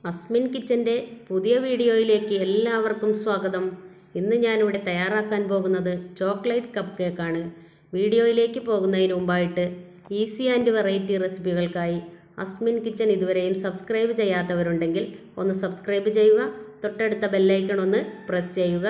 അസ്മിൻ കിച്ചൻ്റെ പുതിയ വീഡിയോയിലേക്ക് എല്ലാവർക്കും സ്വാഗതം ഇന്ന് ഞാനിവിടെ തയ്യാറാക്കാൻ പോകുന്നത് ചോക്ലേറ്റ് കപ്പ് കേക്കാണ് വീഡിയോയിലേക്ക് പോകുന്നതിന് മുമ്പായിട്ട് ഈസി ആൻഡ് വെറൈറ്റി റെസിപ്പികൾക്കായി അസ്മിൻ കിച്ചൻ ഇതുവരെയും സബ്സ്ക്രൈബ് ചെയ്യാത്തവരുണ്ടെങ്കിൽ ഒന്ന് സബ്സ്ക്രൈബ് ചെയ്യുക തൊട്ടടുത്ത ബെല്ലൈക്കൺ ഒന്ന് പ്രസ് ചെയ്യുക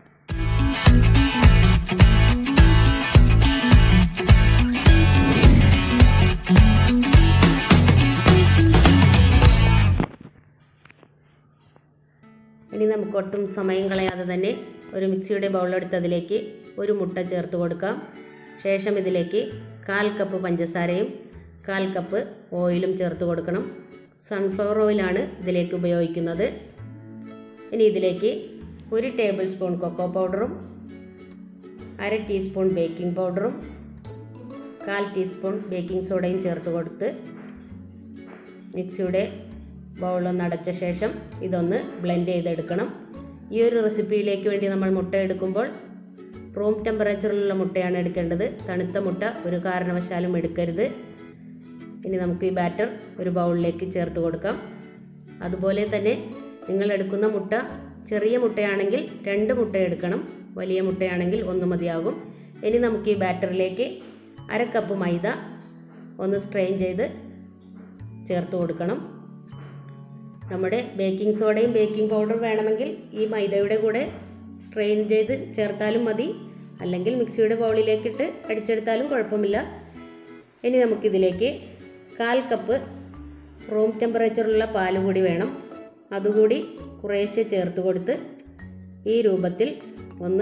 ഇനി നമുക്ക് ഒട്ടും സമയം കളയാതെ തന്നെ ഒരു മിക്സിയുടെ ബൗളെടുത്ത് അതിലേക്ക് ഒരു മുട്ട ചേർത്ത് കൊടുക്കാം ശേഷം ഇതിലേക്ക് കാൽ കപ്പ് പഞ്ചസാരയും കാൽ കപ്പ് ഓയിലും ചേർത്ത് കൊടുക്കണം സൺഫ്ലവർ ഓയിലാണ് ഇതിലേക്ക് ഉപയോഗിക്കുന്നത് ഇനി ഇതിലേക്ക് ഒരു ടേബിൾ സ്പൂൺ കൊക്കോ പൗഡറും അര ടീസ്പൂൺ ബേക്കിംഗ് പൗഡറും കാൽ ടീസ്പൂൺ ബേക്കിംഗ് സോഡയും ചേർത്ത് കൊടുത്ത് മിക്സിയുടെ ബൗളൊന്ന് അടച്ച ശേഷം ഇതൊന്ന് ബ്ലെൻഡ് ചെയ്തെടുക്കണം ഈ ഒരു റെസിപ്പിയിലേക്ക് വേണ്ടി നമ്മൾ മുട്ട എടുക്കുമ്പോൾ റൂം ടെമ്പറേച്ചറിലുള്ള മുട്ടയാണ് എടുക്കേണ്ടത് തണുത്ത മുട്ട ഒരു കാരണവശാലും എടുക്കരുത് ഇനി നമുക്ക് ഈ ബാറ്റർ ഒരു ബൗളിലേക്ക് ചേർത്ത് കൊടുക്കാം അതുപോലെ തന്നെ നിങ്ങൾ എടുക്കുന്ന മുട്ട ചെറിയ മുട്ടയാണെങ്കിൽ രണ്ട് മുട്ട എടുക്കണം വലിയ മുട്ടയാണെങ്കിൽ ഒന്ന് മതിയാകും ഇനി നമുക്ക് ഈ ബാറ്ററിലേക്ക് അര കപ്പ് മൈദ ഒന്ന് സ്ട്രെയിൻ ചെയ്ത് ചേർത്ത് കൊടുക്കണം നമ്മുടെ ബേക്കിംഗ് സോഡയും ബേക്കിംഗ് പൗഡറും വേണമെങ്കിൽ ഈ മൈദയുടെ കൂടെ സ്ട്രെയിൻ ചെയ്ത് ചേർത്താലും മതി അല്ലെങ്കിൽ മിക്സിയുടെ ബൗളിലേക്കിട്ട് അടിച്ചെടുത്താലും കുഴപ്പമില്ല ഇനി നമുക്കിതിലേക്ക് കാൽ കപ്പ് റൂം ടെമ്പറേച്ചറിലുള്ള പാല് കൂടി വേണം അതുകൂടി കുറേശ്ശെ ചേർത്ത് കൊടുത്ത് ഈ രൂപത്തിൽ ഒന്ന്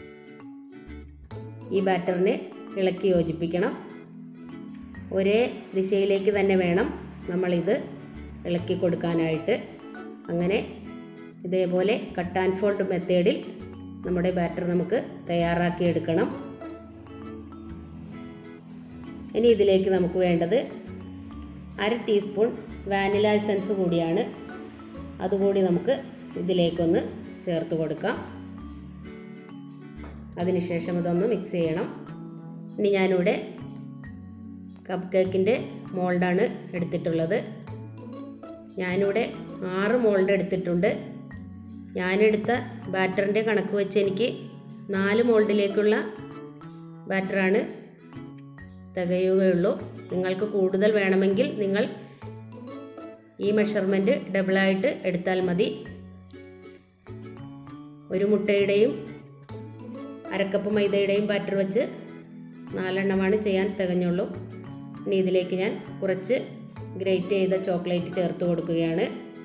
ഈ ബാറ്ററിനെ ഇളക്കി യോജിപ്പിക്കണം ഒരേ ദിശയിലേക്ക് തന്നെ വേണം നമ്മളിത് ഇളക്കി കൊടുക്കാനായിട്ട് അങ്ങനെ ഇതേപോലെ കട്ട് ആൻഡ് ഫോൾഡ് മെത്തേഡിൽ നമ്മുടെ ബാറ്റർ നമുക്ക് തയ്യാറാക്കി എടുക്കണം ഇനി ഇതിലേക്ക് നമുക്ക് വേണ്ടത് അര ടീസ്പൂൺ വാനില എസൻസ് കൂടിയാണ് അതുകൂടി നമുക്ക് ഇതിലേക്കൊന്ന് ചേർത്ത് കൊടുക്കാം അതിനുശേഷം ഇതൊന്ന് മിക്സ് ചെയ്യണം ഇനി ഞാനിവിടെ കപ്പ് കേക്കിൻ്റെ മോൾഡാണ് എടുത്തിട്ടുള്ളത് ഞാനിവിടെ ആറ് മോൾഡ് എടുത്തിട്ടുണ്ട് ഞാനെടുത്ത ബാറ്ററിൻ്റെ കണക്ക് വെച്ച് എനിക്ക് നാല് മോൾഡിലേക്കുള്ള ബാറ്ററാണ് തികയുകയുള്ളൂ നിങ്ങൾക്ക് കൂടുതൽ വേണമെങ്കിൽ നിങ്ങൾ ഈ മെഷർമെൻറ്റ് ഡബിളായിട്ട് എടുത്താൽ മതി ഒരു മുട്ടയുടെയും അരക്കപ്പ് മൈദയുടെയും ബാറ്റർ വെച്ച് നാലെണ്ണമാണ് ചെയ്യാൻ തികഞ്ഞുള്ളൂ ഇനി ഇതിലേക്ക് ഞാൻ കുറച്ച് ഗ്രേറ്റ് ചെയ്ത ചോക്ലേറ്റ് ചേർത്ത് കൊടുക്കുകയാണ്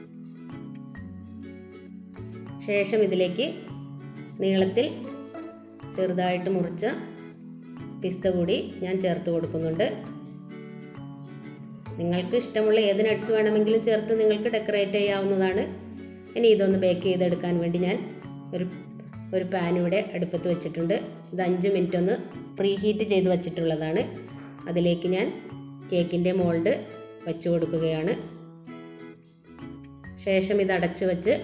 ശേഷം ഇതിലേക്ക് നീളത്തിൽ ചെറുതായിട്ട് മുറിച്ച പിസ്ത കൂടി ഞാൻ ചേർത്ത് കൊടുക്കുന്നുണ്ട് നിങ്ങൾക്ക് ഇഷ്ടമുള്ള ഏത് നട്ട്സ് വേണമെങ്കിലും ചേർത്ത് നിങ്ങൾക്ക് ഡെക്കറേറ്റ് ചെയ്യാവുന്നതാണ് ഇനി ഇതൊന്ന് ബേക്ക് ചെയ്തെടുക്കാൻ വേണ്ടി ഞാൻ ഒരു ഒരു പാൻ ഇവിടെ അടുപ്പത്ത് വെച്ചിട്ടുണ്ട് ഇത് അഞ്ച് മിനിറ്റ് ഒന്ന് പ്രീ ഹീറ്റ് ചെയ്ത് വെച്ചിട്ടുള്ളതാണ് അതിലേക്ക് ഞാൻ കേക്കിൻ്റെ മോൾഡ് വെച്ച് കൊടുക്കുകയാണ് ശേഷം ഇത് അടച്ച് വെച്ച്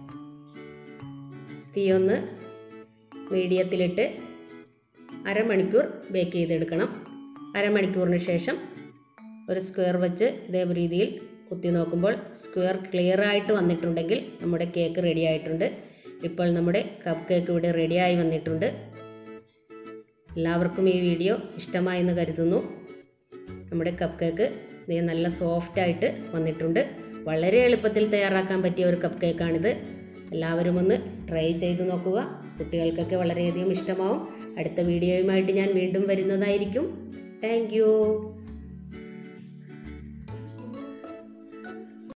തീയൊന്ന് മീഡിയത്തിലിട്ട് അരമണിക്കൂർ ബേക്ക് ചെയ്തെടുക്കണം അരമണിക്കൂറിന് ശേഷം ഒരു സ്ക്വയർ വെച്ച് ഇതേ രീതിയിൽ കുത്തി നോക്കുമ്പോൾ സ്ക്വയർ ക്ലിയർ ആയിട്ട് വന്നിട്ടുണ്ടെങ്കിൽ നമ്മുടെ കേക്ക് റെഡി ആയിട്ടുണ്ട് ഇപ്പോൾ നമ്മുടെ കപ്പ് കേക്ക് ഇവിടെ റെഡിയായി വന്നിട്ടുണ്ട് എല്ലാവർക്കും ഈ വീഡിയോ ഇഷ്ടമായി എന്ന് കരുതുന്നു നമ്മുടെ കപ്പ് കേക്ക് ഇത് നല്ല സോഫ്റ്റായിട്ട് വന്നിട്ടുണ്ട് വളരെ എളുപ്പത്തിൽ തയ്യാറാക്കാൻ പറ്റിയ ഒരു കപ്പ് കേക്കാണിത് എല്ലാവരും ഒന്ന് ട്രൈ ചെയ്ത് നോക്കുക കുട്ടികൾക്കൊക്കെ വളരെയധികം ഇഷ്ടമാവും അടുത്ത വീഡിയോയുമായിട്ട് ഞാൻ വീണ്ടും വരുന്നതായിരിക്കും താങ്ക്